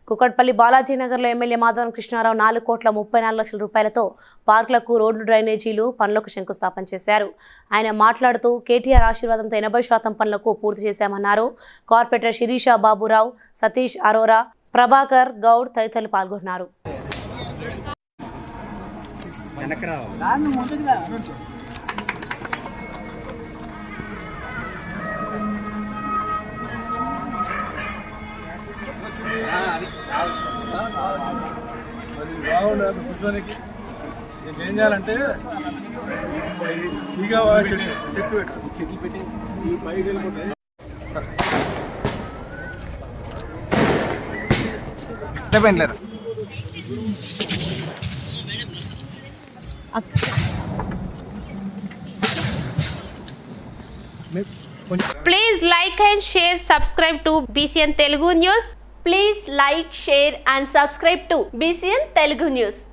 కుకట్పల్లి బాలాజీనగర్లో ఎమ్మెల్యే మాధవన్ కృష్ణారావు నాలుగు కోట్ల ముప్పై నాలుగు లక్షల రూపాయలతో పార్కులకు రోడ్లు డ్రైనేజీలు పనులకు శంకుస్థాపన చేశారు ఆయన మాట్లాడుతూ కేటీఆర్ ఆశీర్వాదంతో ఎనభై శాతం పనులకు పూర్తి చేశామన్నారు కార్పొరేటర్ శిరీష బాబురావు సతీష్ అరోరా ప్రభాకర్ గౌడ్ తదితరులు పాల్గొన్నారు బాగుండదు కూర్చోనికి దీనికి ఏం చేయాలంటే ఈగ చెట్టు చెట్టు పెట్టు చెట్లు పెట్టి ఈ పైకి వెళ్ళిపోతాయి Please like and share, subscribe to BCN Telugu News. Please like, share and subscribe to BCN Telugu News.